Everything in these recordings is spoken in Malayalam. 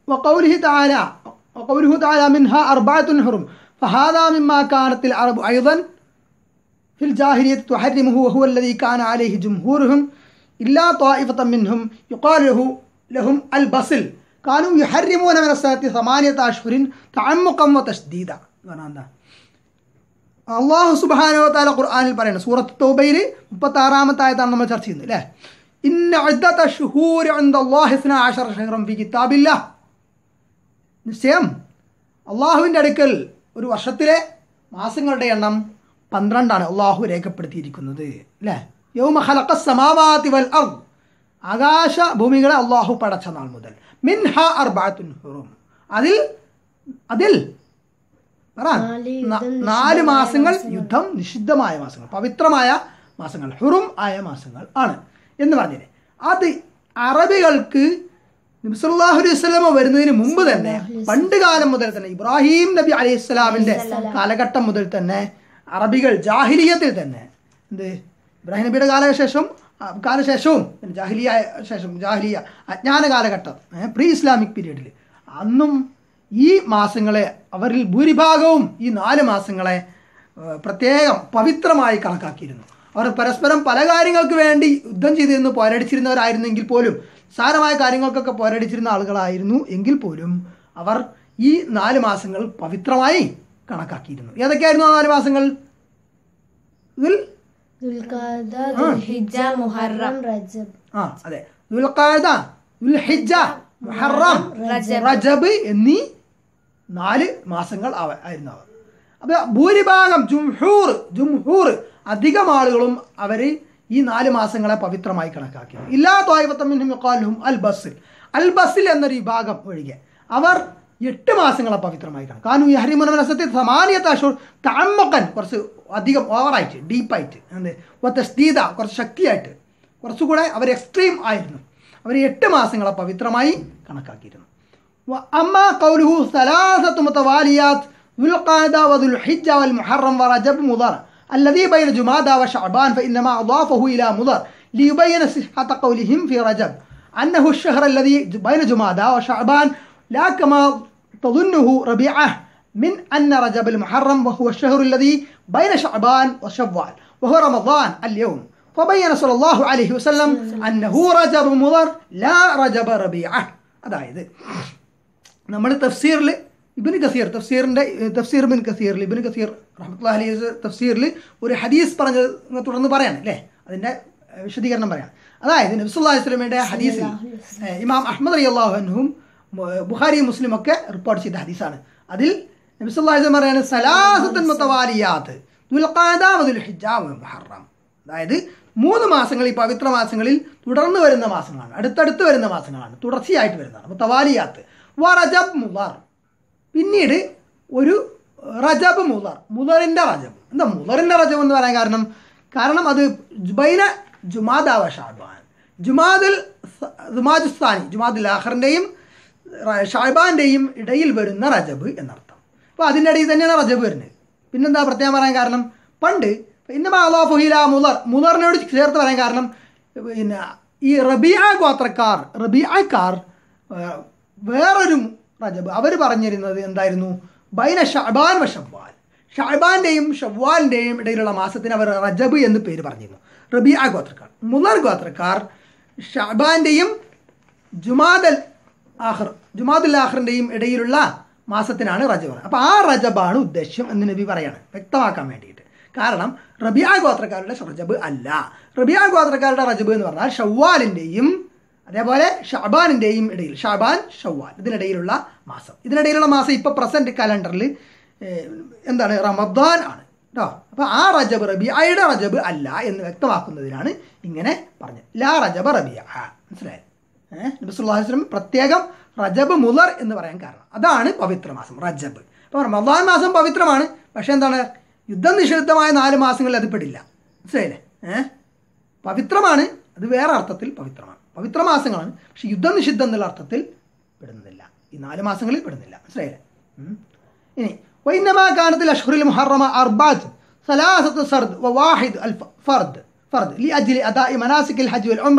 وقوله تعالى وقوله تعالى منها أربعة حرم فهذا مما كانت العرب أيضا في الجاهلية تحرمه وهو الذي كان عليه جمهورهم إلا طائفة منهم يقال له لهم البصل كانوا يحرمون من السنة ثمانية أشهر تعمقا وتشديدا പറഞ്ഞാ അള്ളാഹു സുബാനോ താല ഖുർആാനിൽ പറയുന്നത് സൂറത്ത് തൗബയിൽ മുപ്പത്തി ആറാമത്തെ ആയത്താണ് നമ്മൾ ചർച്ച ചെയ്യുന്നത് അല്ലേ ഇന്ന ഉദ്ദത്ത ഷുഹൂർ അള്ളാഹിസ്ന ആഷർ ഷഹറം ഫി കിതാബില്ല നിശ്ചയം അള്ളാഹുവിൻ്റെ അടുക്കൽ ഒരു വർഷത്തിലെ മാസങ്ങളുടെ എണ്ണം പന്ത്രണ്ടാണ് അള്ളാഹു രേഖപ്പെടുത്തിയിരിക്കുന്നത് അല്ലേ യൗമ ഖലഖ സമാവാതി വൽ അർദ് ആകാശ ഭൂമികളെ അള്ളാഹു പടച്ച നാൾ മുതൽ മിൻഹ അർബഅത്തുൻ ഹുറും അതിൽ അതിൽ പറ നാല് ന- യുദ്ധം നാല് മാസങ്ങൾ യുദ്ധം നിഷിദ്ധമായ മാസങ്ങൾ പവിത്രമായ മാസങ്ങൾ ഹുറും ആയ മാസങ്ങൾ ആണ് എന്ന് പറഞ്ഞില്ലേ അത് അറബികൾക്ക് നബിസല്ലാഹു അലൈഹി സ്വലമ വരുന്നതിന് മുമ്പ് തന്നെ പണ്ട് കാലം മുതൽ തന്നെ ഇബ്രാഹിം നബി അലൈഹി സ്വലാമിന്റെ കാലഘട്ടം മുതൽ തന്നെ അറബികൾ ജാഹിലിയത്തിൽ തന്നെ എന്ത് ഇബ്രാഹിം നബിയുടെ കാലശേഷം ആ, കാലശേഷവും പിന്നെ ജാഹിലിയ ശേഷം ജാഹിലിയ അജ്ഞാന കാലഘട്ടം പ്രീ ഇസ്ലാമിക് പീരീഡിൽ അന്നും ഈ മാസങ്ങളെ അവരിൽ ഭൂരിഭാഗവും ഈ നാല് മാസങ്ങളെ ഏഹ്, പ്രത്യേകം പവിത്രമായി കണക്കാക്കിയിരുന്നു അവർ പരസ്പരം പല കാര്യങ്ങൾക്ക് വേണ്ടി യുദ്ധം ചെയ്തിരുന്നു പോരടിച്ചിരുന്നവരായിരുന്നെങ്കിൽ പോലും സാരമായ കാര്യങ്ങൾക്കൊക്കെ പോരടിച്ചിരുന്ന ആളുകളായിരുന്നു എങ്കിൽ പോലും അവർ ഈ നാല് മാസങ്ങൾ പവിത്രമായി കണക്കാക്കിയിരുന്നു ഏതൊക്കെയായിരുന്നു ആ നാല് മാസങ്ങൾ ഇതിൽ ദുൽഖഅദ ദുൽഹിജ്ജ മുഹറം റജബ് ആ അതെ ദുൽഖഅദ ദുൽഹിജ്ജ മുഹറം റജബ് എന്നീ നാല് മാസങ്ങൾ അവ ആയിരുന്നു അവ അപ്പോൾ ഭൂരിഭാഗം ജുംഹൂർ ജുംഹൂർ അധികം ആളുകളും അവർ ഈ നാല് മാസങ്ങളെ പവിത്രമായി കണക്കാക്കി ഇല്ലാ തോയവത്തമ്മിനും അൽ ബസ്സിൽ അൽ ബസ്സിൽ എന്നൊരു വിഭാഗം ഒഴികെ അവർ എട്ട് മാസങ്ങളെ പവിത്രമായി കണക്ക് കാനു ഈ ഹരിമുനസത്തിൽ സമാനിയത്താഷൂർ താമക്കൻ കുറച്ച് അധികം ഓവറായിട്ട് ഡീപ്പായിട്ട് എന്ത് ഒത്തസ്തീത കുറച്ച് ശക്തിയായിട്ട് കുറച്ചുകൂടെ അവർ എക്സ്ട്രീം ആയിരുന്നു അവർ എട്ട് മാസങ്ങളെ പവിത്രമായി കണക്കാക്കിയിരുന്നു وأما قوله ثلاثة متواليات ذو القعدة وذو الحجة والمحرم ورجب مضر الذي بين جمادى وشعبان فإنما أضافه إلى مضر ليبين صحة قولهم في رجب أنه الشهر الذي بين جمادى وشعبان لا كما تظنه ربيعة من أن رجب المحرم وهو الشهر الذي بين شعبان وشوال وهو رمضان اليوم فبين صلى الله عليه وسلم أنه رجب مضر لا رجب ربيعة അതായത് നമ്മൾ തഫ്സീറിൽ ഇബിന് കസീർ തഫ്സീറിൻ്റെ തഫ്സീർ ബിൻ കസീറിൽ ഇബിന് കസീർ റഹ്മത്തുള്ള അലി തഫ്സീറിൽ ഒരു ഹദീസ് പറഞ്ഞത് ഇങ്ങ് തുടർന്ന് പറയാണ് അല്ലേ അതിൻ്റെ ഏഹ്, വിശദീകരണം പറയാം അതായത് നബ്സുല്ലാ വസ്ലമയുടെ ഹദീസിൽ ഏഹ്, ഇമാം അഹമ്മദ് അലി അള്ളാഹുനും ബുഖാരി മുസ്ലിം ഒക്കെ റിപ്പോർട്ട് ചെയ്ത ഹദീസാണ് അതിൽ നബ്സുല്ലാ വസ്ലം പറയാണ് സലാസത്തൻ മുത്തവാലിയാത്ത് ദുൽഖാദ വദുൽ ഹിജ്ജ വ മുഹറം അതായത് മൂന്ന് മാസങ്ങൾ ഈ പവിത്ര മാസങ്ങളിൽ തുടർന്ന് വരുന്ന മാസങ്ങളാണ് അടുത്തടുത്ത് വരുന്ന മാസങ്ങളാണ് തുടർച്ചയായിട്ട് വരുന്നതാണ് മുത്തവാലിയാത്ത് വ റജബ് മുദർ പിന്നീട് ഒരു റജബ് മുദർ മുദറിൻ്റെ റജബ് എന്താ മുദറിൻ്റെ റജബ് എന്ന് പറയാൻ കാരണം കാരണം അത് ജുബൈന ജുമാദാവ ഷാബാൻ ജുമാദുൽ ജുമാദുസ്ഥാനി ജുമാദുൽ ആഖറിൻ്റെയും ഷാബാൻ്റെയും ഇടയിൽ വരുന്ന റജബ് എന്നർത്ഥം അപ്പോൾ അതിൻ്റെ ഇടയിൽ തന്നെയാണ് റജബ് വരുന്നത് പിന്നെന്താ പ്രത്യേകം പറയാൻ കാരണം പണ്ട് ഇന്നമാ അള്ളാഫുഹില മുലർ മുലറിനോട് ചേർത്ത് പറയാൻ കാരണം പിന്നെ ഈ റബിയ ഗോത്രക്കാർ റബിയക്കാർ വേറൊരു റജബ് അവർ പറഞ്ഞിരുന്നത് എന്തായിരുന്നു ബൈന ഷഅബാൻ വ ഷവ്വാൽ ഷഅബാൻ്റെയും ഷവ്വാലിൻ്റെയും ഇടയിലുള്ള മാസത്തിന് അവർ റജബ് എന്ന് പേര് പറഞ്ഞിരുന്നു റബിയ ഗോത്രക്കാർ മുലർ ഗോത്രക്കാർ ഷഅബാൻ്റെയും ജുമാദൽ ആഖർ ജുമാദുൽ ആഖറിൻ്റെയും ഇടയിലുള്ള മാസത്തിനാണ് റജബ് അപ്പോൾ ആ റജബാണ് ഉദ്ദേശ്യം എന്ന് നബി പറയാണ് വ്യക്തമാക്കാൻ വേണ്ടിയിട്ട് കാരണം റബിയ ഗോത്രക്കാരുടെ റജബ് അല്ല റബിയ ഗോത്രക്കാരുടെ റജബ് എന്ന് പറഞ്ഞാൽ ഷവ്വാലിൻ്റെയും അതേപോലെ ഷാബാനിൻ്റെയും ഇടയിൽ ഷാബാൻ ഷവ്വാൽ ഇതിനിടയിലുള്ള മാസം ഇതിനിടയിലുള്ള മാസം ഇപ്പോൾ പ്രസൻറ്റ് കലണ്ടറിൽ എന്താണ് റമദാൻ ആണ് കേട്ടോ അപ്പോൾ ആ റജബ് റബിയയുടെ റജബ് അല്ല എന്ന് വ്യക്തമാക്കുന്നതിനാണ് ഇങ്ങനെ പറഞ്ഞത് ലാ റജബ് റബിയ മനസ്സിലായത് ഏഹ് നബിസ്വല്ലാസ്ലം പ്രത്യേകം റജബ് മുലർ എന്ന് പറയാൻ കാരണം അതാണ് പവിത്ര മാസം റജബ് അപ്പോൾ റമദാൻ മാസം പവിത്രമാണ് പക്ഷേ എന്താണ് യുദ്ധം നിഷിദ്ധമായ നാല് മാസങ്ങളിൽ അത് പെടില്ല മനസ്സിലായില്ലേ ഏഹ് പവിത്രമാണ് അത് വേറെ അർത്ഥത്തിൽ പവിത്രമാണ് പവിത്ര മാസങ്ങളാണ് പക്ഷെ യുദ്ധം നിഷിദ്ധം എന്നുള്ള അർത്ഥത്തിൽ പെടുന്നില്ല ഈ നാല് മാസങ്ങളിൽ പെടുന്നില്ല മനസ്സിലായില്ലേ ഉം. ഇനി وإنما كانت الأشهر المحرمة أربعة ثلاثة سرد وواحد الفرد فرد لأجل أداء مناسك الحج والعمرة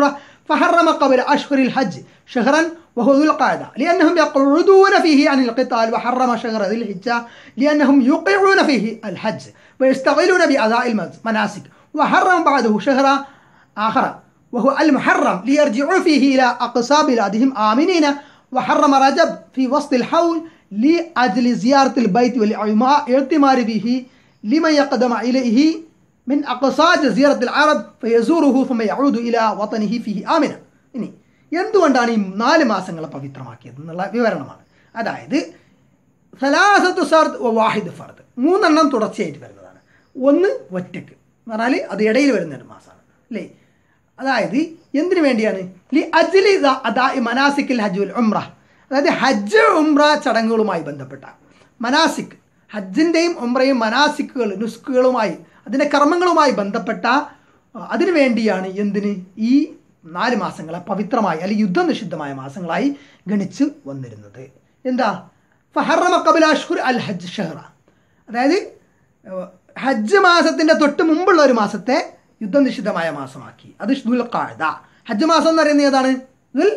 فحرم قبل أشهر الحج شهرا وهو ذو القعدة لأنهم يقعدون فيه عن القتال وحرم شهر ذي الحجة لأنهم يوقعون فيه الحج ويشتغلون بأداء المناسك وحرم بعده شهر آخر وهو المحرم ليرجعوا فيه إلى أقصى بلادهم آمنين وحرم رجب في وسط الحول لأجل زيارة البيت والاعتمار به لمن يقدم إليه من أقصى جزيرة العرب فيزوره ثم يعود إلى وطنه فيه آمنا ഇനി എന്തുകൊണ്ടാണ് ഈ നാല് മാസങ്ങളെ പവിത്രമാക്കിയത് എന്നുള്ള വിവരണമാണ് അതായത് സലാസത്തു സർദ് വാഹിദ് ഫർദ് മൂന്നെണ്ണം തുടർച്ചയായിട്ട് വരുന്നതാണ് ഒന്ന് ഒറ്റക്ക് എന്ന് പറഞ്ഞാൽ അത് ഇടയിൽ വരുന്ന ഒരു മാസമാണ് അല്ലേ അതായത് എന്തിനു വേണ്ടിയാണ് ലി അജ്ലി അതാ മനാസിക്കിൽ ഹജ്ജുൽ ഉംറ അതായത് ഹജ്ജ് ഉംറ ചടങ്ങുകളുമായി ബന്ധപ്പെട്ട മനാസിക് ഹജ്ജിൻ്റെയും ഉംറയും മനാസിക്കുകൾ നുസ്കുകളുമായി അതിൻ്റെ കർമ്മങ്ങളുമായി ബന്ധപ്പെട്ട അതിനു വേണ്ടിയാണ് എന്തിന് ഈ നാല് മാസങ്ങളെ പവിത്രമായി അല്ലെങ്കിൽ യുദ്ധനിഷിദ്ധമായ മാസങ്ങളായി ഗണിച്ച് വന്നിരുന്നത് എന്താ ഫഹറമ കബിൽ അഷ്ഹുർ അൽ ഹജ്ജ് ഷെഹ്റ അതായത് ഹജ്ജ് മാസത്തിൻ്റെ തൊട്ട് മുമ്പുള്ള ഒരു മാസത്തെ യുദ്ധനിഷിദ്ധമായ മാസമാക്കി അത് ദുൽ ഖാദ ഹജ്ജ് മാസം എന്ന് പറയുന്നത് ഏതാണ് ദുൽ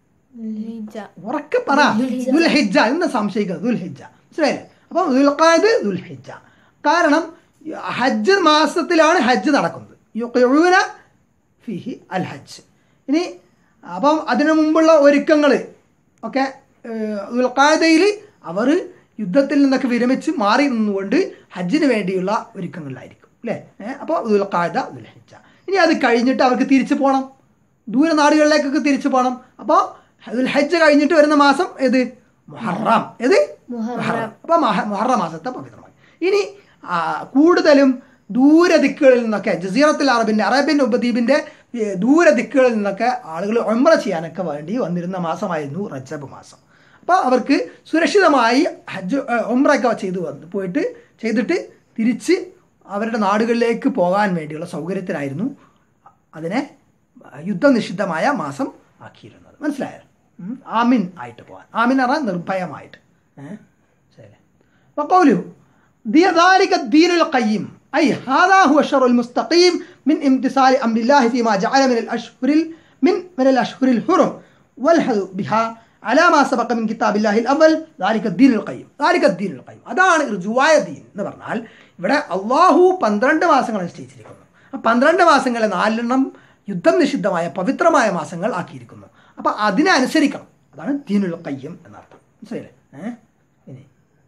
ഹിജ ഉറക്കെ പറ ദുൽ ഹിജ്ജ എന്ന് സംശയിക്കുന്നത് ദുൽ ഹിജ്ജ മനസ്സിലായില്ലേ അപ്പം ദുൽഖാദ് ദുൽ ഹിജ്ജ കാരണം ഹജ്ജ് മാസത്തിലാണ് ഹജ്ജ് നടക്കുന്നത് യുഖ്യൂന ഫിഹി അൽ ഹജ്ജ് ഇനി അപ്പം അതിനു മുമ്പുള്ള ഒരുക്കങ്ങൾ ഒക്കെ ദുൽഖാദയിൽ അവർ യുദ്ധത്തിൽ നിന്നൊക്കെ വിരമിച്ച് മാറി നിന്നുകൊണ്ട് ഹജ്ജിന് വേണ്ടിയുള്ള ഒരുക്കങ്ങളിലായിരിക്കും അല്ലേ അപ്പോൾ ദുൽഖാദ ദുൽ ഹിജ്ജ ഇനി അത് കഴിഞ്ഞിട്ട് അവർക്ക് തിരിച്ചു പോകണം ദൂര നാടുകളിലേക്കൊക്കെ തിരിച്ചു പോകണം അപ്പോൾ ദുൽ ഹജ്ജ് കഴിഞ്ഞിട്ട് വരുന്ന മാസം ഏത് മുഹറം ഏത് മുഹറം. അപ്പോൾ മുഹറം മാസത്തെ പവിത്രമായി ഇനി ആ, കൂടുതലും ദൂരദിക്കുകളിൽ നിന്നൊക്കെ ജസീറത്തുൽ അറബിൻ്റെ അറേബ്യൻ ഉപദ്വീപിൻ്റെ ഏ, ദൂരദിക്കുകളിൽ നിന്നൊക്കെ ആളുകൾ ഒമ്ര ചെയ്യാനൊക്കെ വേണ്ടി വന്നിരുന്ന മാസമായിരുന്നു റജബ് മാസം അപ്പോൾ അവർക്ക് സുരക്ഷിതമായി ഹജ്ജ് ഏ, ഒമ്രയൊക്കെ ചെയ്തു വന്ന് പോയിട്ട് ചെയ്തിട്ട് തിരിച്ച് അവരുടെ നാടുകളിലേക്ക് പോകാൻ വേണ്ടിയുള്ള സൗകര്യത്തിനായിരുന്നു അതിനെ യുദ്ധനിഷിദ്ധമായ മാസം ആക്കിയിരുന്നത് മനസ്സിലായോ ഉം. ആമിൻ ആയിട്ട് പോകാൻ ആമിൻ എന്ന് പറഞ്ഞാൽ നിർഭയമായിട്ട് ഏഹ് ശരി وقوله دي ذلك الدين القيم أي هذا هو الشر المستقيم من امتثال أمر الله فيما جعل من الأشهر ال- من من الأشهر الحرم والحذ بها على ما سبق من كتاب الله الأول ذلك الدين القيم ذلك الدين القيم അതാണ് ഋജുവായ ദീൻ എന്ന് പറഞ്ഞാൽ ഇവിടെ അള്ളാഹു പന്ത്രണ്ട് മാസങ്ങൾ നിശ്ചയിച്ചിരിക്കുന്നു ആ പന്ത്രണ്ട് മാസങ്ങളെ നാലെണ്ണം യുദ്ധം നിഷിദ്ധമായ പവിത്രമായ മാസങ്ങൾ ആക്കിയിരിക്കുന്നു അപ്പം അതിനെ അനുസരിക്കണം അതാണ് ദീനുൽ കയ്യം എന്നർത്ഥം മനസ്സിലായില്ലേ ഏഹ് ഇനി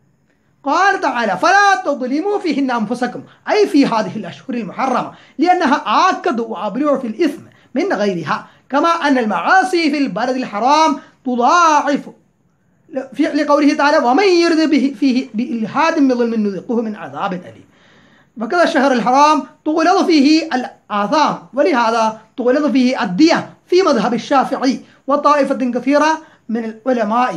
قال تعالى فلا تظلموا فيهن أنفسكم أي في هذه الأشهر المحرمة لأنها آكد وأبلغ في الإثم من غيرها كما أن المعاصي في البلد الحرام تضاعف في لقوله تعالى ومن يرد به فيه بإلحاد بظلم نذقه من عذاب أليم وكذا الشهر الحرام تغلظ فيه الآثام ولهذا تغلظ فيه الدية في مذهب الشافعي وطائفة كثيرة من العلماء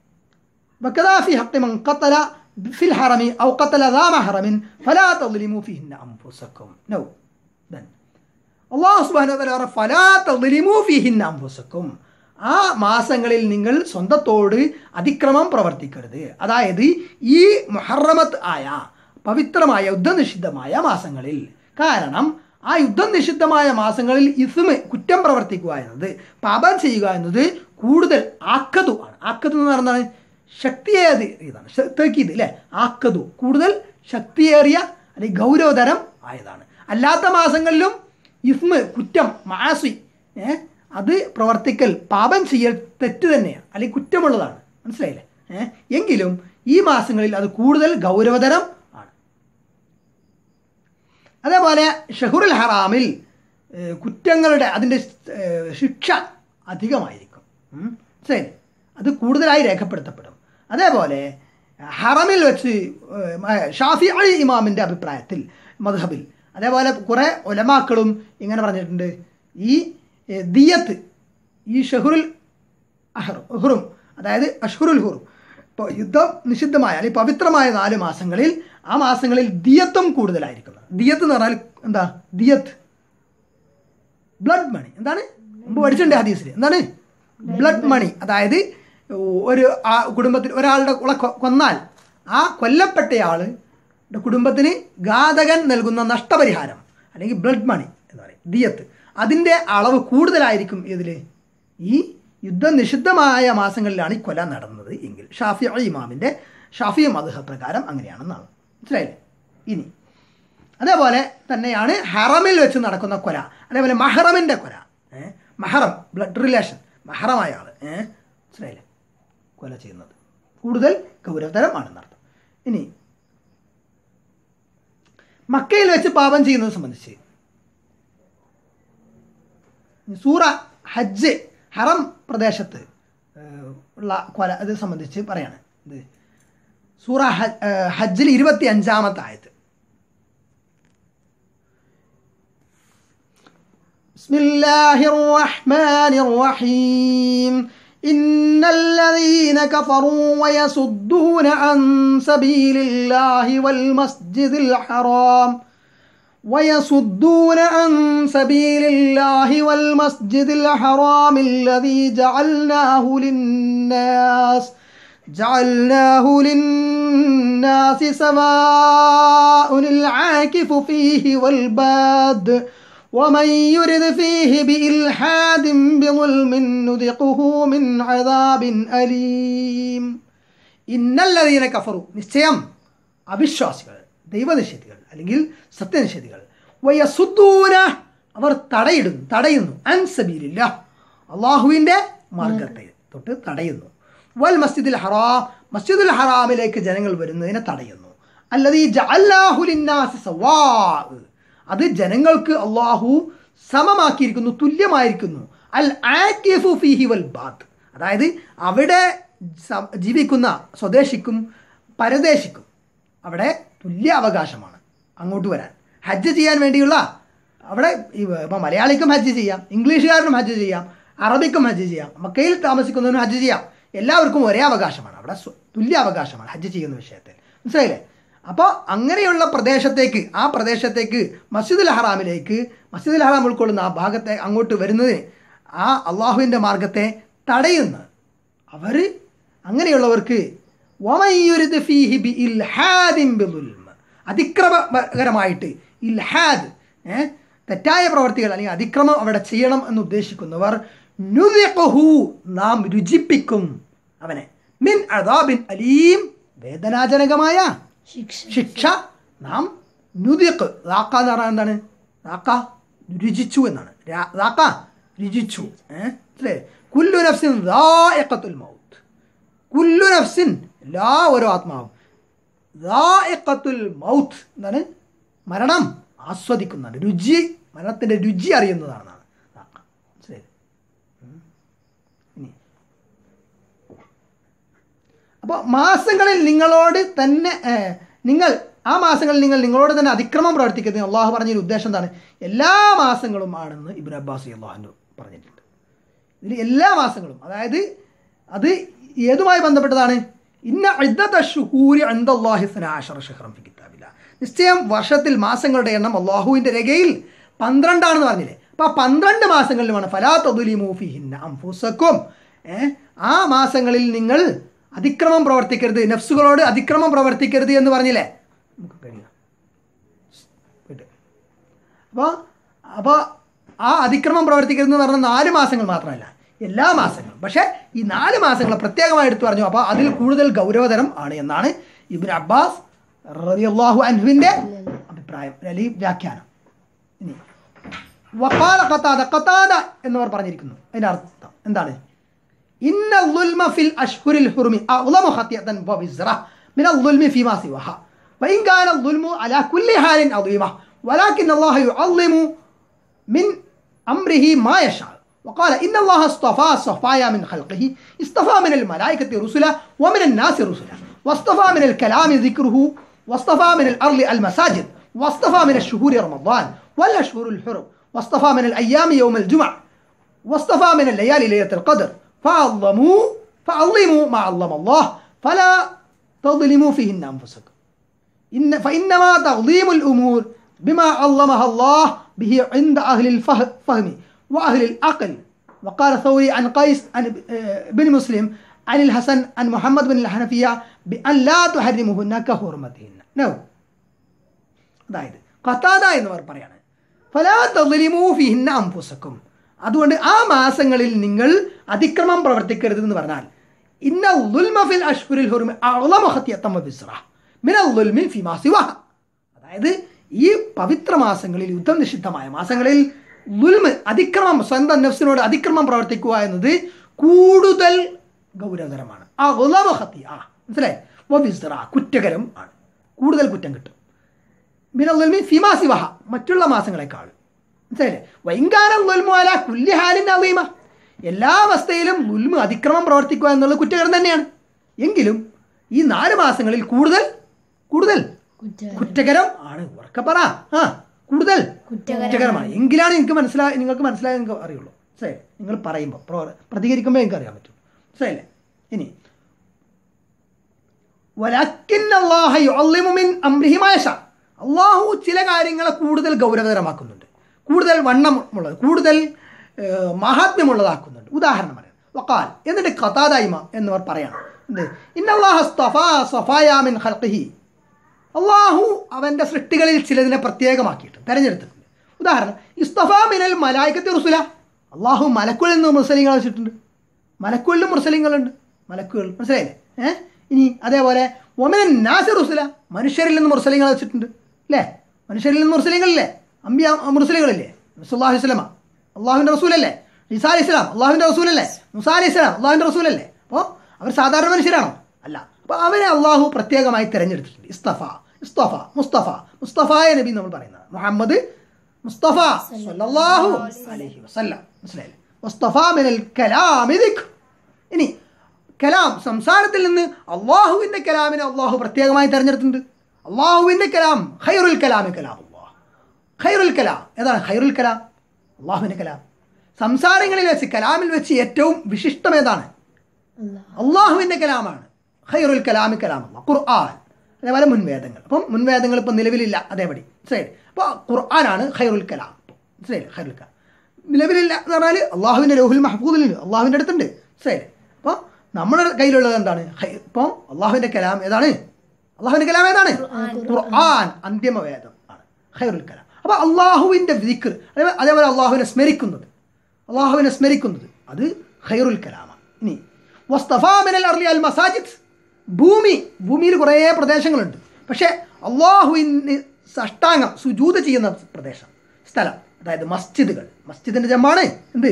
وكذا في حق من قتل في الحرم أو قتل ذا محرم فلا تظلموا فيهن أنفسكم no then അള്ളാഹു സുബാന ഫലാ തളിമു ഫിഹിൻ അംഫുസക്കും ആ മാസങ്ങളിൽ നിങ്ങൾ സ്വന്തത്തോട് അതിക്രമം പ്രവർത്തിക്കരുത് അതായത് ഈ മുഹറമത്ത് ആയ പവിത്രമായ യുദ്ധനിഷിദ്ധമായ മാസങ്ങളിൽ കാരണം ആ യുദ്ധം നിഷിദ്ധമായ മാസങ്ങളിൽ ഇസ്മ് കുറ്റം പ്രവർത്തിക്കുക എന്നത് പാപം ചെയ്യുക എന്നത് കൂടുതൽ ആക്കതു ആണ് ആക്കതു എന്ന് പറഞ്ഞാൽ ശക്തിയേത് ഇതാണ് ശ- തേക്കീത് അല്ലേ ആക്കതു കൂടുതൽ ശക്തിയേറിയ അല്ലെങ്കിൽ ഗൗരവതരം ആയതാണ് അല്ലാത്ത മാസങ്ങളിലും ഇസ്മ് കുറ്റം മാസി ഏ അത് പ്രവർത്തിക്കൽ പാപം ചെയ്യൽ തെറ്റ് തന്നെയാണ് അല്ലെങ്കിൽ കുറ്റമുള്ളതാണ് മനസ്സിലായില്ലേ ഏ എങ്കിലും ഈ മാസങ്ങളിൽ അത് കൂടുതൽ ഗൗരവതരം ആണ് അതേപോലെ ഷഹുറുൽ ഹറാമിൽ ഏ, കുറ്റങ്ങളുടെ അതിൻ്റെ ഏ, ശിക്ഷ അധികമായിരിക്കും ഉം. ശരി അത് കൂടുതലായി രേഖപ്പെടുത്തപ്പെടും അതേപോലെ ഹറമിൽ വെച്ച് ഏ, ഷാഫി അലി ഇമാമിൻ്റെ അഭിപ്രായത്തിൽ മദ്ഹബിൽ അതേപോലെ കുറേ ഒലമാക്കളും ഇങ്ങനെ പറഞ്ഞിട്ടുണ്ട് ഈ ഏ, ദിയത്ത് ഈ ഷഹുറുൽ അഹർ ഹുറും അതായത് അഷ്ഹുറുൽ ഹുറും ഇപ്പോൾ യുദ്ധം നിഷിദ്ധമായ അല്ലെങ്കിൽ പവിത്രമായ നാല് മാസങ്ങളിൽ ആ മാസങ്ങളിൽ ദിയത്വം കൂടുതലായിരിക്കുന്നത് ദിയത്ത് എന്ന് പറഞ്ഞാൽ എന്താ ദിയത്ത് ബ്ലഡ് മണി എന്താണ് മുമ്പ് പഠിച്ചിട്ടുണ്ട് ഹദീസിൽ എന്താണ് ബ്ലഡ് മണി അതായത് ഒരു ആ കുടുംബത്തിൽ ഒരാളുടെ ഉള കൊ- കൊന്നാൽ ആ കൊല്ലപ്പെട്ടയാളുടെ കുടുംബത്തിന് ഘാതകൻ നൽകുന്ന നഷ്ടപരിഹാരം അല്ലെങ്കിൽ ബ്ലഡ് മണി എന്ന് പറയും ദിയത്ത് അതിൻ്റെ അളവ് കൂടുതലായിരിക്കും ഇതിൽ ഈ യുദ്ധം നിഷിദ്ധമായ മാസങ്ങളിലാണ് ഈ കൊല നടന്നത് എങ്കിൽ ഷാഫി ഇമാമിൻ്റെ ഷാഫി മധുഹ പ്രകാരം അങ്ങനെയാണെന്നാണ് മനസ്സിലായില്ലേ ഇനി അതേപോലെ തന്നെയാണ് ഹറമിൽ വെച്ച് നടക്കുന്ന കൊല അതേപോലെ മഹറമിൻ്റെ കൊല ഏ മഹറം ബ്ലഡ് റിലേഷൻ മഹറമായ ആൾ ഏ മനസ്സിലായില്ലേ കൊല ചെയ്യുന്നത് കൂടുതൽ ഗൗരവതരമാണെന്നർത്ഥം ഇനി മക്കയിൽ വെച്ച് പാപം ചെയ്യുന്നത് സംബന്ധിച്ച് സൂറ ഹജ്ജ് ഹറം പ്രദേശത്ത് ഏഹ്, ഉള്ള കൊല ഇത് സംബന്ധിച്ച് പറയാണ് ഇത് സൂറ ഹ- ഏഹ്, ഹജ്ജിൽ ഇരുപത്തി അഞ്ചാമത്തെ ആയത് بسم الله الرحمن الرحيم إن الذين كفروا ويصدون عن سبيل الله والمسجد الحرام ويصدون عن سبيل الله والمسجد الحرام الذي جعلناه للناس جعلناه للناس سواء العاكف فيه والباد ومن يرد فيه بإلحاد بظلم نذقه من عذاب أليم ഇന്നല്ലതീന കഫറു നിശ്ചയം അവിശ്വാസികൾ ദൈവനിഷേധികൾ അല്ലെങ്കിൽ സത്യനിഷേധികൾ വയസുദ്ദൂന അവർ തടയിടുന്നു തടയുന്നു അൻസബീലില്ല അള്ളാഹുവിൻ്റെ മാർഗത്തെ തൊട്ട് തടയുന്നു വൽ മസ്ജിദുൽ ഹറാം മസ്ജിദുൽ ഹറാമിലേക്ക് ജനങ്ങൾ വരുന്നതിനെ തടയുന്നു അല്ലത് ഈ ജഅല്ലാഹുലിന്നാസി സവാ അത് ജനങ്ങൾക്ക് അള്ളാഹു സമമാക്കിയിരിക്കുന്നു തുല്യമായിരിക്കുന്നു അൽ ആക്കിഫു ഫീഹി വൽ ബാത്ത് അതായത് അവിടെ സ- ജീവിക്കുന്ന സ്വദേശിക്കും പരദേശിക്കും അവിടെ തുല്യ അവകാശമാണ് അങ്ങോട്ട് വരാൻ ഹജ്ജ് ചെയ്യാൻ വേണ്ടിയുള്ള അവിടെ ഇപ്പം മലയാളിക്കും ഹജ്ജ് ചെയ്യാം ഇംഗ്ലീഷുകാരനും ഹജ്ജ് ചെയ്യാം അറബിക്കും ഹജ്ജ് ചെയ്യാം മക്കയിൽ താമസിക്കുന്നവനും ഹജ്ജ് ചെയ്യാം എല്ലാവർക്കും ഒരേ അവകാശമാണ് അവിടെ സ്വ- തുല്യ അവകാശമാണ് ഹജ്ജ് ചെയ്യുന്ന വിഷയത്തിൽ മനസ്സിലായില്ലേ അപ്പോൾ അങ്ങനെയുള്ള പ്രദേശത്തേക്ക് ആ പ്രദേശത്തേക്ക് മസ്ജിദുൽ ഹറാമിലേക്ക് മസ്ജിദുൽ ഹറാം ഉൾക്കൊള്ളുന്ന ആ ഭാഗത്തെ അങ്ങോട്ട് വരുന്നതിന് ആ അള്ളാഹുവിൻ്റെ മാർഗത്തെ തടയുന്ന അവർ അങ്ങനെയുള്ളവർക്ക് വമയ്യുരിദ് ഫീഹി ബി ഇൽഹാദിൻ ബിദുൽമ. അതിക്രമകരമായിട്ട് ഇൽഹാദ് ഏ, തെറ്റായ പ്രവർത്തികൾ അല്ലെങ്കിൽ അതിക്രമം അവിടെ ചെയ്യണം എന്ന് ഉദ്ദേശിക്കുന്നവർ നുദിഖുഹു നാം രുചിപ്പിക്കും അവനെ മിൻ അദാബിൻ അലീം വേദനാജനകമായ ശിക്ഷ ശിക്ഷ നാം നുദിഖ് റാക്ക എന്ന് പറഞ്ഞാൽ എന്താണ് റാക്ക രുചിച്ചു എന്നാണ് രാ- റാക്ക രുചിച്ചു ഏഹ് അല്ലേ കുല്ലു നഫ്സിൻ റായിഖത്തുൽ മൗത്ത് കുല്ലു നഫ്സിൻ എല്ലാ ഓരോ ആത്മാവും റായിഖത്തുൽ മൗത്ത് എന്താണ് മരണം ആസ്വദിക്കുന്നതാണ് രുചി മരണത്തിൻ്റെ രുചി അറിയുന്നതാണെന്നാണ് റാക്ക മനസ്സിലായില്ലേ ഉം. ഇനി അപ്പോൾ മാസങ്ങളിൽ നിങ്ങളോട് തന്നെ ഏഹ്, നിങ്ങൾ ആ മാസങ്ങളിൽ നിങ്ങൾ നിങ്ങളോട് തന്നെ അതിക്രമം പ്രവർത്തിക്കുന്നത് അള്ളാഹു പറഞ്ഞൊരു ഉദ്ദേശം എന്താണ് എല്ലാ മാസങ്ങളും ആണെന്ന് ഇബ്ൻ അബ്ബാസ് അള്ളാഹു പറഞ്ഞിട്ടുണ്ട് ഇതിൽ എല്ലാ മാസങ്ങളും അതായത് അത് ഏതുമായി ബന്ധപ്പെട്ടതാണ് ഇന്ന ഇദ്ദത്ത ഷുഹൂരി അൻദല്ലാഹി സനാഅശറ ഷഹ്റം ഫി കിതാബില്ല നിശ്ചയം വർഷത്തിൽ മാസങ്ങളുടെ എണ്ണം അള്ളാഹുവിൻ്റെ രേഖയിൽ പന്ത്രണ്ടാണെന്ന് പറഞ്ഞില്ലേ അപ്പോൾ ആ പന്ത്രണ്ട് മാസങ്ങളിലുമാണ് ഫലാ തദുലിമു ഫിഹിന്ന അംഫുസക്കും ഏ ആ മാസങ്ങളിൽ നിങ്ങൾ അതിക്രമം പ്രവർത്തിക്കരുത് നഫ്സുകളോട് അതിക്രമം പ്രവർത്തിക്കരുത് എന്ന് പറഞ്ഞില്ലേ നമുക്ക് കഴിയാം വിട്ട് അപ്പോൾ അപ്പോൾ ആ അതിക്രമം പ്രവർത്തിക്കരുതെന്ന് പറഞ്ഞ നാല് മാസങ്ങൾ മാത്രമല്ല എല്ലാ മാസങ്ങളും പക്ഷേ ഈ നാല് മാസങ്ങൾ പ്രത്യേകമായി എടുത്തു പറഞ്ഞു അപ്പോൾ അതിൽ കൂടുതൽ ഗൗരവതരം ആണ് എന്നാണ് ഇബിൻ അബ്ബാസ് റളിയല്ലാഹു അൻഹുവിൻ്റെ അഭിപ്രായം അല്ലെങ്കിൽ വ്യാഖ്യാനം ഇനി വക്കാല ഖത്താദ ഖത്താദ എന്നവർ പറഞ്ഞിരിക്കുന്നു അതിൻ്റെ അർത്ഥം എന്താണ് إن الظلم في الأشهر الحرم أعظم خطيئة ووزرة من الظلم فيما سواها وإن كان الظلم على كل حال عظيمة ولكن الله يعظم من أمره ما يشاء وقال إن الله اصطفى صفايا من خلقه اصطفى من الملائكة رسلا ومن الناس رسلا واصطفى من الكلام ذكره واصطفى من الأرض المساجد واصطفى من الشهور رمضان والأشهر الحرم واصطفى من الأيام يوم الجمعة واصطفى من الليالي ليلة القدر فعظموا فعظموا ما عظم الله فلا تظلموا فيهن أنفسكم إن فإنما تعظيم الأمور بما علمها الله به عند أهل الفهم وأهل العقل وقال ثوري عن قيس عن بن مسلم عن الحسن عن محمد بن الحنفية بأن لا تحرمهن كحرمتهن نو അതായത് ഖത്താദ എന്നവർ പറയാണ് ഫലാ തദ്ലിമൂ ഫിഹിന്ന അംഫുസക്കും അതുകൊണ്ട് ആ മാസങ്ങളിൽ നിങ്ങൾ അതിക്രമം പ്രവർത്തിക്കരുത് എന്ന് പറഞ്ഞാൽ ഇന്ന ളുൽമ ഫിൽ അഷ്ഹുരിൽ ഹുറുമി അഅ്ളമു ഖത്തിയത്തം വബിസ്റ മിനൽ ളുൽമി ഫിമാ സിവഹ അതായത് ഈ പവിത്ര മാസങ്ങളിൽ യുദ്ധം നിഷിദ്ധമായ മാസങ്ങളിൽ ലുൽമ് അതിക്രമം സ്വന്തം നഫ്സിനോട് അതിക്രമം പ്രവർത്തിക്കുക എന്നത് കൂടുതൽ ഗൗരവതരമാണ് ആ ഹത്തി ആ മനസ്സിലായി വബിസ്റ കുറ്റകരം ആണ് കൂടുതൽ കുറ്റം കിട്ടും മിനൽ ഫിമാ സിവഹ മറ്റുള്ള മാസങ്ങളെക്കാൾ മനസ്സിലായില്ലേ വൈകാരം ലുൽമുഅല കുല്ലി ഹാലിൻ അലീമ എല്ലാ അവസ്ഥയിലും ലുൽമ് അതിക്രമം പ്രവർത്തിക്കുക എന്നുള്ളത് കുറ്റകരം തന്നെയാണ് എങ്കിലും ഈ നാല് മാസങ്ങളിൽ കൂടുതൽ കൂടുതൽ കുറ്റകരം ആണ് ഉറക്കെ പറ ആ കൂടുതൽ കുറ്റകരമാണ് എങ്കിലാണ് എനിക്ക് മനസ്സിലായി നിങ്ങൾക്ക് മനസ്സിലായത് നിങ്ങൾക്ക് അറിയുള്ളൂ മനസ്സിലായി നിങ്ങൾ പറയുമ്പോൾ പ്രോ- പ്രതികരിക്കുമ്പോൾ എനിക്ക് അറിയാൻ പറ്റും മനസ്സിലായില്ലേ ഇനി വലക്കിൻ അല്ലാഹ യുഅള്ളിമു മിൻ അംരിഹി മാ യശാ. അള്ളാഹു ചില കാര്യങ്ങളെ കൂടുതൽ ഗൗരവതരമാക്കുന്നുണ്ട് കൂടുതൽ വണ്ണമുള്ളത് കൂടുതൽ ഏഹ്, മഹാത്മ്യമുള്ളതാക്കുന്നുണ്ട് ഉദാഹരണം പറയാം വക്കാൽ എന്നിട്ട് കഥാദായ്മ എന്നിവർ പറയണം എന്ത് ഇന്നല്ലാഹ സ്തഫാ സഫായാമിൻ ഖൽഖിഹി അള്ളാഹു അവൻ്റെ സൃഷ്ടികളിൽ ചിലതിനെ പ്രത്യേകമാക്കിയിട്ട് തെരഞ്ഞെടുത്തിട്ടുണ്ട് ഉദാഹരണം ഇസ്തഫാ മിനൽ മലായിക്കത്തി റുസുല അള്ളാഹു മലക്കുകളിൽ നിന്ന് മുർസലിങ്ങളെ വെച്ചിട്ടുണ്ട് മലക്കുകളിലും മുർസലിങ്ങളുണ്ട് മലക്കുകൾ മനസ്സിലായില്ലേ ഏഹ് ഇനി അതേപോലെ ഒമിനൻ നാസി റുസുല മനുഷ്യരിൽ നിന്ന് മുർസലിങ്ങളെ വെച്ചിട്ടുണ്ട് അല്ലേ മനുഷ്യരിൽ നിന്ന് മുർസലിങ്ങളില്ലേ അമ്പിയ മുർസലികളില്ലേ സുല്ലാഹു വസ്ലമ അള്ളാഹുവിൻ്റെ റസൂലല്ലേ ഈസാ അലി ഇസ്ലാം അള്ളാഹുവിൻ്റെ റസൂലല്ലേ മുസാ അലി ഇസ്ലാം അള്ളാഹുവിൻ്റെ റസൂലല്ലേ അപ്പോൾ അവർ സാധാരണ മനുഷ്യരാണോ അല്ല അപ്പോൾ അവരെ അള്ളാഹു പ്രത്യേകമായി തിരഞ്ഞെടുത്തിട്ടുണ്ട് ഇസ്തഫ ഇസ്തഫ മുസ്തഫ മുസ്തഫായ നബി നമ്മൾ പറയുന്നത് മുഹമ്മദ് മുസ്തഫ സല്ലല്ലാഹു അലൈഹി വസല്ലം മനസ്സിലായില്ലേ മുസ്തഫ മിനൽ കലാമി ദിക്ർ ഇനി കലാം സംസാരത്തിൽ നിന്ന് അള്ളാഹുവിൻ്റെ കലാമിനെ അള്ളാഹു പ്രത്യേകമായി തിരഞ്ഞെടുത്തിട്ടുണ്ട് അള്ളാഹുവിൻ്റെ കലാം ഖൈറുൽ കലാമി കലാം അള്ളാഹ് ഖൈറുൽ കലാം ഏതാണ് ഖൈറുൽ കലാം അള്ളാഹുവിൻ്റെ കലാം സംസാരങ്ങളിൽ വെച്ച് കലാമിൽ വെച്ച് ഏറ്റവും വിശിഷ്ടം ഏതാണ് അള്ളാഹുവിൻ്റെ കലാമാണ് ഖൈറുൽ കലാമി കലാം അള്ളാഹ് ഖുർആൻ അതേപോലെ മുൻവേദങ്ങൾ അപ്പം മുൻവേദങ്ങൾ ഇപ്പം നിലവിലില്ല അതേപടി മനസ്സിലായി അപ്പോൾ ഖുർആനാണ് ഖൈറുൽ കലാം മനസ്സിലായി ഖൈറുൽ കലാം നിലവിലില്ല എന്ന് പറഞ്ഞാൽ അള്ളാഹുവിൻ്റെ ലോഹുൽ മഹബൂദിലുണ്ട് അള്ളാഹുവിൻ്റെ അടുത്തുണ്ട് മനസ്സിലായി അപ്പോൾ നമ്മുടെ കയ്യിലുള്ളത് എന്താണ് ഖൈ- ഇപ്പം അള്ളാഹുവിൻ്റെ കലാം ഏതാണ് അള്ളാഹുവിൻ്റെ കലാം ഏതാണ് ഖുർആൻ അന്തിമ വേദം ആണ് ഖൈറുൽ കലാം അപ്പോൾ അള്ളാഹുവിൻ്റെ വിക്ർ അതേപോലെ അതേപോലെ അള്ളാഹുവിനെ സ്മരിക്കുന്നത് അള്ളാഹുവിനെ സ്മരിക്കുന്നത് അത് ഖൈറുൽ കലാമാണ് ഇനി വസ്തഫാമിനൽ അർലി അൽ മസാജിദ് ഭൂമി ഭൂമിയിൽ കുറേ പ്രദേശങ്ങളുണ്ട് പക്ഷേ അള്ളാഹുവിന് സഷ്ടാംഗം സുജൂത ചെയ്യുന്ന പ്രദേശം സ്ഥലം അതായത് മസ്ജിദുകൾ മസ്ജിദിന്റെ ജമ്മാണ് എന്ത്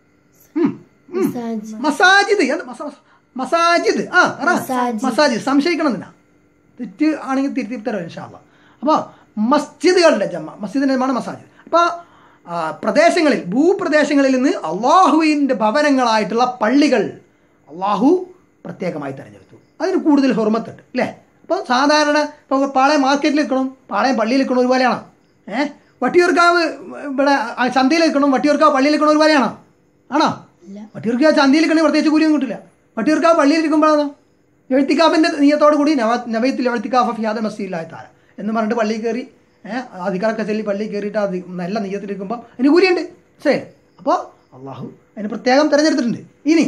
ഉം, ഉം. മസാജിദ് എന്ത് മസ- മസ- മസാജിദ് ആ പറ. മസാജിദ്. മസാജിദ് സംശയിക്കണം എന്തിനാ തെറ്റ് ആണെങ്കിൽ തിരുത്തി തരാം ഇൻഷാല്ല അപ്പോൾ മസ്ജിദുകളുടെ ജമ്മ മസ്ജിദിൻ്റെ ജമ്മാണ് മസാജിദ് അപ്പോൾ പ്രദേശങ്ങളിൽ ഭൂപ്രദേശങ്ങളിൽ നിന്ന് അള്ളാഹുവിൻ്റെ ഭവനങ്ങളായിട്ടുള്ള പള്ളികൾ അള്ളാഹു പ്രത്യേകമായി തിരഞ്ഞെടുത്തു അതിന് കൂടുതൽ ഹുർമത്തുണ്ട് അല്ലേ അപ്പോൾ സാധാരണ ഇപ്പോൾ പാളയം മാർക്കറ്റിൽ നിൽക്കണം പാളയം പള്ളിയിൽ നിൽക്കണം ഒരുപോലെയാണോ ഏഹ് വട്ടിയൂർക്കാവ് ഇവിടെ ആ ചന്തയിൽ നിൽക്കണം വട്ടിയൂർക്കാവ് പള്ളിയിൽ നിൽക്കണം ഒരുപോലെയാണോ ആണോ വട്ടിയൂർക്കാവ് ചന്തയിൽ നിൽക്കണമെങ്കിൽ പ്രത്യേകിച്ച് കൂലിയൊന്നും കിട്ടില്ല വട്ടിയൂർക്കാവ് പള്ളിയിൽ ഇരിക്കുമ്പോഴാണോ എഴുത്തിക്കാഫിൻ്റെ നീയത്തോടു കൂടി നവ നവയത്തിൽ എഴുത്തിക്കാഫ ഫിയാദ മസ്ജിദിലായ താര എന്ന് പറഞ്ഞിട്ട് പള്ളിയിൽ കയറി ഏഹ് അധികാരമൊക്കെ ചെല്ലി പള്ളിയിൽ കയറിയിട്ട് അത് നല്ല നീയത്തിലിരിക്കുമ്പോൾ അതിന് കൂലിയുണ്ട് ശരി അപ്പോൾ അള്ളാഹു അതിന് പ്രത്യേകം തിരഞ്ഞെടുത്തിട്ടുണ്ട് ഇനി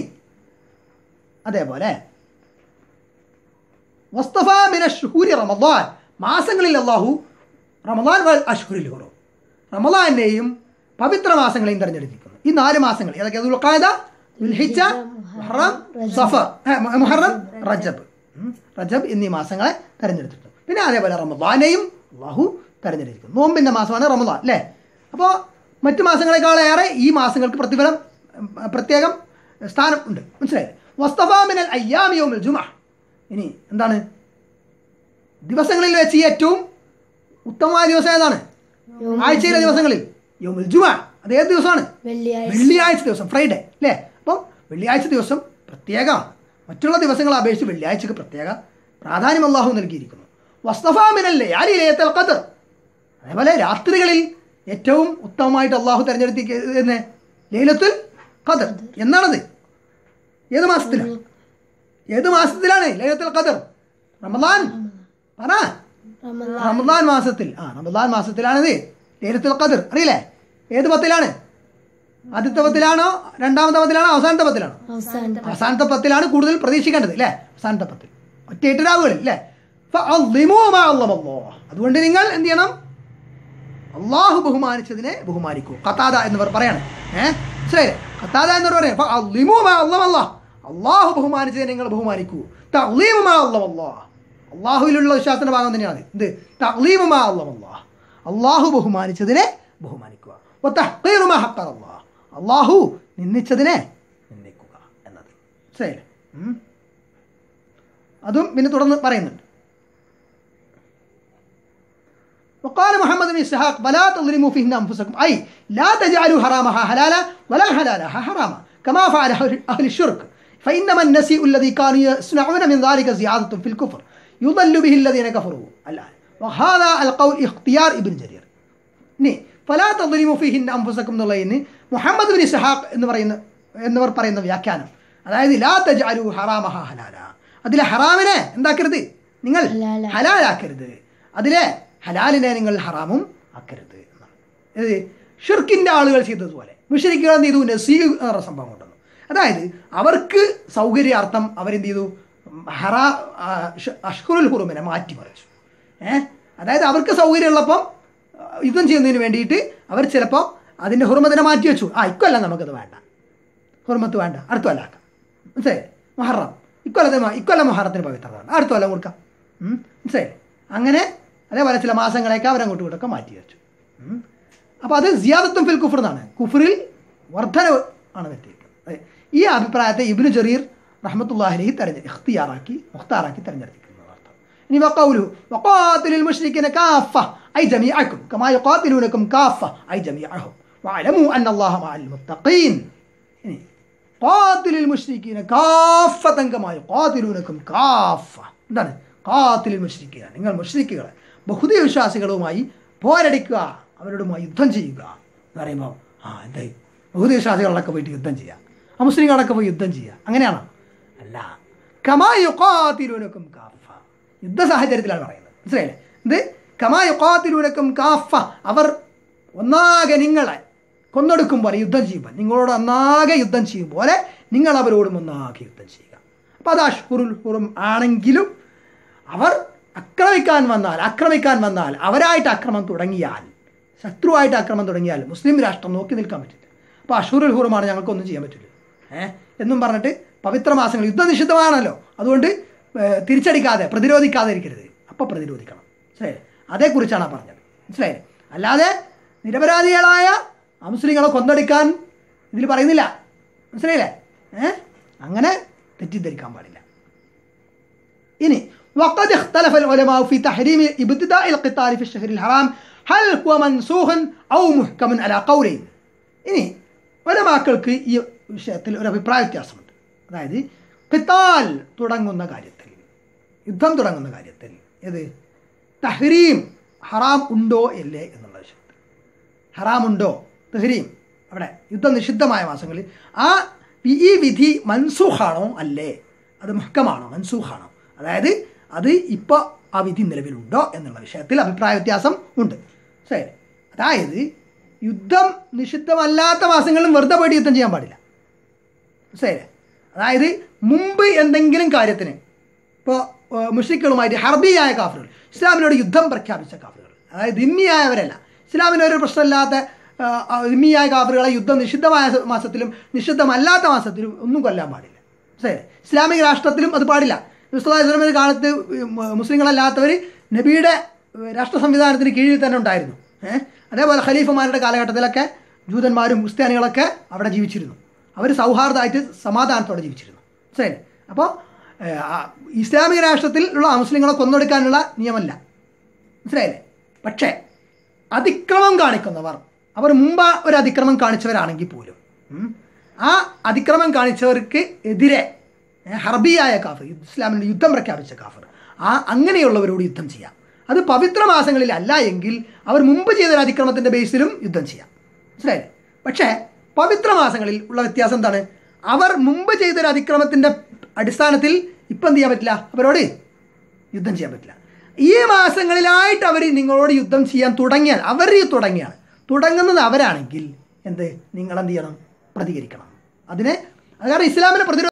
അതേപോലെ വസ്തഫ മിന ഷുഹൂരി റമദാൻ മാസങ്ങളിൽ അള്ളാഹു റമദാൻ വൽ അഷ്ഹുരിൽ ഹുറു റമദാനെയും പവിത്ര മാസങ്ങളെയും തിരഞ്ഞെടുത്തിരിക്കുന്നു ഈ നാല് മാസങ്ങൾ ഏതൊക്കെ ദുൽഖാദ ദുൽഹിജ്ജ മുഹറം സഫർ ഏ, മു- മുഹറം റജബ് ഉം, റജബ് എന്നീ മാസങ്ങളെ തിരഞ്ഞെടുത്തിട്ടുണ്ട് പിന്നെ അതേപോലെ റമദാനെയും അള്ളാഹു തിരഞ്ഞെടുത്തിരിക്കുന്നു നോമ്പിൻ്റെ മാസമാണ് റമദാൻ അല്ലേ അപ്പോൾ മറ്റു മാസങ്ങളെക്കാളേറെ ഈ മാസങ്ങൾക്ക് പ്രതിഫലം ഉം, പ്രത്യേകം സ്ഥാനം ഉണ്ട് മനസ്സിലായില്ലേ വസ്തഫ മിനൽ അയ്യാമിയോമിൽ ജുമ ഇനി എന്താണ് ദിവസങ്ങളിൽ വെച്ച് ഏറ്റവും ഉത്തമമായ ദിവസം ഏതാണ് ആഴ്ചയിലെ ദിവസങ്ങളിൽ യോമുൽ ജുമ അത് ഏത് ദിവസമാണ് വെള്ളിയാഴ്ച വെള്ളിയാഴ്ച ദിവസം ഫ്രൈഡേ അല്ലേ അപ്പം വെള്ളിയാഴ്ച ദിവസം പ്രത്യേകമാണ് മറ്റുള്ള ദിവസങ്ങളെ അപേക്ഷിച്ച് വെള്ളിയാഴ്ചക്ക് പ്രത്യേക പ്രാധാന്യം അള്ളാഹു നൽകിയിരിക്കുന്നു വസ്തഫാമിനല്ലേ യാലിലേത്തൽ ഖദർ അതേപോലെ രാത്രികളിൽ ഏറ്റവും ഉത്തമമായിട്ട് അള്ളാഹു തിരഞ്ഞെടുത്തിരിക്കുന്നത് ലൈലത്തുൽ ഖദർ എന്നാണത് ഏത് മാസത്തിലാണ് ഏത് മാസത്തിലാണ് ലൈലത്തുൽ ഖദർ റമദാൻ പറ റമദാൻ റമദാൻ മാസത്തിൽ ആ റമദാൻ മാസത്തിലാണിത് ലൈലത്തുൽ ഖദർ അറിയില്ലേ ഏത് പത്തിലാണ് ആദ്യത്തെ പത്തിലാണോ രണ്ടാമത്തെ പത്തിലാണോ അവസാനത്തെ പത്തിലാണോ അവസാനത്തെ അവസാനത്തെ പത്തിലാണ് കൂടുതൽ പ്രതീക്ഷിക്കേണ്ടത് അല്ലേ അവസാനത്തെ പത്തിൽ ഒറ്റ എട്ട് രാവുകളിൽ അല്ലേ ഫഅള്ളിമൂ മാ അള്ളമല്ലാഹ്. അതുകൊണ്ട് നിങ്ങൾ എന്ത് ചെയ്യണം അള്ളാഹു ബഹുമാനിച്ചതിനെ ബഹുമാനിക്കൂ ഖത്താദ എന്നിവർ പറയാണ് ഏഹ് മനസ്സിലായില്ലേ ഖത്താദ എന്നവർ പറയാം "ഫ അള്ളിമു മാ അള്ളമല്ലാ." അള്ളാഹു ബഹുമാനിച്ചതിനെ നിങ്ങൾ ബഹുമാനിക്കൂ തഅ്ലീമു മാ അള്ളമല്ലാ. അള്ളാഹുവിലുള്ള വിശ്വാസത്തിന്റെ ഭാഗം തന്നെയാണ് ഇത് തഅ്ലീമു മാ അള്ളമല്ലാ. അള്ളാഹു ബഹുമാനിച്ചതിനെ ബഹുമാനിക്കുക വതഹ്ഖീറു മാ ഹഖറല്ലാ. അള്ളാഹു നിന്ദിച്ചതിനെ നിന്ദിക്കുക എന്നത് മനസ്സിലായില്ലേ ഉം. അതും പിന്നെ തുടർന്ന് പറയുന്നുണ്ട് وقال محمد بن اسحاق فلا تظلموا فيهن انفسكم اي لا تجعلوا حرامها حلالا ولا حلالها حراما كما فعل اهل الشرك فانما النسيء الذي كانوا يصنعون من ذلك زياده في الكفر يضل به الذين كفروا الان وهذا القول اختيار ابن جرير ഇനി ഫലാ തദ്ലിമു ഫീഹിൻ അംഫുസക്കും എന്നുള്ളതിന് മുഹമ്മദ് ബിൻ ഇസ്ഹാഖ് എന്ന് പറയുന്ന എന്നിവർ പറയുന്ന വ്യാഖ്യാനം അതായത് ലാ തജ്അലു ഹറാമഹ ഹലാല അതിലെ ഹറാമിനെ എന്താക്കരുത് നിങ്ങൾ ഹലാല. ഹലാലാക്കരുത് അതിലെ ഹലാലിനെ നിങ്ങൾ ഹറാമും ആക്കരുത് എന്നാണ് ഇത് ഷിർക്കിൻ്റെ ആളുകൾ ചെയ്തതുപോലെ മുഷരിക്കുകൾ എന്ത് ചെയ്തു നസീ എന്ന് പറഞ്ഞ സംഭവം കൊണ്ടുവന്നു അതായത് അവർക്ക് സൗകര്യാർത്ഥം അവരെന്ത് ചെയ്തു ഹറാ ആ, ഷ- അഷ്ഹുറുൽ ഹുറുമിനെ മാറ്റിമറിച്ചു ഏഹ് അതായത് അവർക്ക് സൗകര്യമുള്ളപ്പം ആ, യുദ്ധം ചെയ്യുന്നതിന് വേണ്ടിയിട്ട് അവർ ചിലപ്പോൾ അതിൻ്റെ ഹുറുമത്തിനെ മാറ്റി വെച്ചു ആ ഇക്കൊല്ലം നമുക്കത് വേണ്ട ഹുർമത്ത് വേണ്ട അടുത്ത കൊല്ലം ആക്കാം മനസ്സിലായി മൊഹറം ഇക്കൊല്ലത്തെ മ- ഇക്കൊല്ലം മൊഹറത്തിന് പവിത്രതാണ് അടുത്ത കൊല്ലം കൊടുക്കാം ഉം. മനസ്സിലായി അങ്ങനെ അതേപോലെ ചില മാസങ്ങളേക്ക് അവരങ്ങോട്ടും ഇങ്ങോട്ടൊക്കെ മാറ്റി വെച്ചു ഉം. അപ്പോൾ അത് സിയാദത്തും ഫിൽ കുഫർ എന്നാണ് കുഫറിൽ വർധനവ് ആണ് പറ്റിയിരിക്കുന്നത് അതെ. ഈ അഭിപ്രായത്തെ ഇബിനു ജറീർ റഹ്മത്തുല്ലാഹിലി തെരഞ്ഞ ഇഖ്തിയാറാക്കി മുഖ്താറാക്കി തെരഞ്ഞെടുത്തിരിക്കുന്നത് അർത്ഥം ഇനി വക്കൗലു വഖാതിലുൽ മുശ്രിക്കിന കാഫ ഐ ജമീഅക്കും കമാ യുഖാതിലൂനക്കും കാഫ ഐ ജമീഅഹും വഅലമു അന്ന അല്ലാഹ മഅൽ മുത്തഖീൻ ഇനി ഖാതിലുൽ മുശ്രിക്കീന കാഫതൻ കമാ യുഖാതിലൂനക്കും കാഫ എന്താണ് ഖാതിലുൽ മുശ്രിക്കീന നിങ്ങൾ മുശ്രിക്കുകളെ ബഹുദൈവ വിശ്വാസികളുമായി പോരടിക്കുക അവരോടുമായി യുദ്ധം ചെയ്യുക എന്ന് പറയുമ്പോൾ ആ എന്തായി ബഹുദൈവ വിശ്വാസികളൊക്കെ പോയിട്ട് യുദ്ധം ചെയ്യുക ആ മുസ്ലിങ്ങളൊക്കെ പോയി യുദ്ധം ചെയ്യുക അങ്ങനെയാണോ അല്ല കമാ യുഖാതിലൂനക്കും കാഫ യുദ്ധ സാഹചര്യത്തിലാണ് പറയുന്നത് മനസ്സിലായില്ലേ ഇത് കമാ യുഖാതിലൂനക്കും കാഫ അവർ ഒന്നാകെ നിങ്ങളെ കൊന്നൊടുക്കും പോലെ യുദ്ധം ചെയ്യുമ്പോൾ നിങ്ങളോട് ഒന്നാകെ യുദ്ധം ചെയ്യും പോലെ നിങ്ങൾ അവരോടും ഒന്നാകെ യുദ്ധം ചെയ്യുക അപ്പോൾ അത് അഷ്ഹുറുൽ ഹുറും ആണെങ്കിലും അവർ ആക്രമിക്കാൻ വന്നാൽ ആക്രമിക്കാൻ വന്നാൽ അവരായിട്ട് ആക്രമണം തുടങ്ങിയാൽ ശത്രുവായിട്ട് ആക്രമണം തുടങ്ങിയാൽ മുസ്ലിം രാഷ്ട്രം നോക്കി നിൽക്കാൻ പറ്റില്ല അപ്പോൾ അഷൂറുൽ ഹുറുമാണ് ഞങ്ങൾക്കൊന്നും ചെയ്യാൻ പറ്റില്ല ഏഹ് എന്നും പറഞ്ഞിട്ട് പവിത്ര മാസങ്ങൾ യുദ്ധനിഷിദ്ധമാണല്ലോ അതുകൊണ്ട് ഏഹ്, തിരിച്ചടിക്കാതെ പ്രതിരോധിക്കാതെ ഇരിക്കരുത് അപ്പോൾ പ്രതിരോധിക്കണം മനസ്സിലായില്ലേ അതേക്കുറിച്ചാണ് ആ പറഞ്ഞത് മനസ്സിലായില്ലേ അല്ലാതെ നിരപരാധികളായ അമുസ്ലിങ്ങളെ കൊന്നൊടുക്കാൻ ഇതിൽ പറയുന്നില്ല മനസ്സിലായില്ലേ ഏഹ് അങ്ങനെ തെറ്റിദ്ധരിക്കാൻ പാടില്ല ഇനി وقد اختلف العلماء في تحريم ابتداء القتال في الشهر الحرام هل هو منسوخ أو محكم على قولين ഇനി ഒലമാക്കൾക്ക് ഈ വിഷയത്തിൽ ഒരു അഭിപ്രായ വ്യത്യാസമുണ്ട് അതായത് ഖിത്താൽ തുടങ്ങുന്ന കാര്യത്തിൽ യുദ്ധം തുടങ്ങുന്ന കാര്യത്തിൽ ഏത് തഹ്രീം ഹറാം ഉണ്ടോ ഇല്ലേ എന്നുള്ള വിഷയത്തിൽ ഹറാമുണ്ടോ തെഹ്രീം അവിടെ യുദ്ധം നിഷിദ്ധമായ മാസങ്ങളിൽ ആ വി- ഈ വിധി മൻസൂഖാണോ അല്ലേ അത് മുഹക്കമാണോ മൻസൂഖാണോ അതായത് അത് ഇപ്പോൾ ആ വിധി നിലവിലുണ്ടോ എന്നുള്ള വിഷയത്തിൽ അഭിപ്രായ വ്യത്യാസം ഉണ്ട് ശരി അതായത് യുദ്ധം നിഷിദ്ധമല്ലാത്ത മാസങ്ങളിലും വെറുതെ പോയിട്ട് യുദ്ധം ചെയ്യാൻ പാടില്ല ശരി അതായത് മുമ്പ് എന്തെങ്കിലും കാര്യത്തിന് ഇപ്പോൾ മുഷ്രിക്കുകളുമായിട്ട് ഹർബിയായ കാഫറുകൾ ഇസ്ലാമിനോട് യുദ്ധം പ്രഖ്യാപിച്ച കാഫറുകൾ അതായത് ദിമ്മിയായവരല്ല ഇസ്ലാമിന് ഒരു പ്രശ്നമില്ലാത്ത ആ, ആ, ദിമ്മിയായ കാഫറുകളെ യുദ്ധം നിഷിദ്ധമായ സ- മാസത്തിലും നിഷിദ്ധമല്ലാത്ത മാസത്തിലും ഒന്നും കൊല്ലാൻ പാടില്ല ശരി ഇസ്ലാമിക രാഷ്ട്രത്തിലും അത് പാടില്ല ഇസ്ലാമിന്റെ കാലത്ത് മു- മുസ്ലിങ്ങളല്ലാത്തവർ നബിയുടെ ഏഹ്, രാഷ്ട്ര സംവിധാനത്തിന് കീഴിൽ തന്നെ ഉണ്ടായിരുന്നു ഏഹ് അതേപോലെ ഖലീഫമാരുടെ കാലഘട്ടത്തിലൊക്കെ ജൂതന്മാരും ക്രിസ്ത്യാനികളൊക്കെ അവിടെ ജീവിച്ചിരുന്നു അവർ സൗഹാർദ്ദമായിട്ട് സമാധാനത്തോടെ ജീവിച്ചിരുന്നു ശരി അപ്പോൾ ഇസ്ലാമിക രാഷ്ട്രത്തിൽ ഉള്ള മുസ്ലിങ്ങളെ കൊന്നൊടുക്കാനുള്ള നിയമമല്ല മനസ്സിലായില്ലേ പക്ഷേ അതിക്രമം കാണിക്കുന്നവർ അവർ മുമ്പ് ഒരു അതിക്രമം കാണിച്ചവരാണെങ്കിൽ പോലും ഉം, ആ അതിക്രമം കാണിച്ചവർക്ക് എതിരെ ഏ, ഹർബിയായ കാഫർ ഇസ്ലാമിൻ്റെ യുദ്ധം പ്രഖ്യാപിച്ച കാഫർ ആ അങ്ങനെയുള്ളവരോട് യുദ്ധം ചെയ്യാം അത് പവിത്ര മാസങ്ങളിൽ അല്ല എങ്കിൽ അവർ മുമ്പ് ചെയ്ത ഒരു അതിക്രമത്തിൻ്റെ ബേസിലും യുദ്ധം ചെയ്യാം മനസ്സിലായില്ലേ പക്ഷേ പവിത്ര മാസങ്ങളിൽ ഉള്ള വ്യത്യാസം എന്താണ് അവർ മുമ്പ് ചെയ്തൊരു അതിക്രമത്തിൻ്റെ അടിസ്ഥാനത്തിൽ ഇപ്പം എന്ത് ചെയ്യാൻ പറ്റില്ല അവരോട് യുദ്ധം ചെയ്യാൻ പറ്റില്ല ഈ മാസങ്ങളിലായിട്ട് അവർ നിങ്ങളോട് യുദ്ധം ചെയ്യാൻ തുടങ്ങിയാൽ അവർ തുടങ്ങിയാൽ തുടങ്ങുന്നത് അവരാണെങ്കിൽ എന്ത് നിങ്ങൾ എന്ത് ചെയ്യണം പ്രതികരിക്കണം അതിനെ അത് കാരണം ഇസ്ലാമിനെ പ്രതിരോധ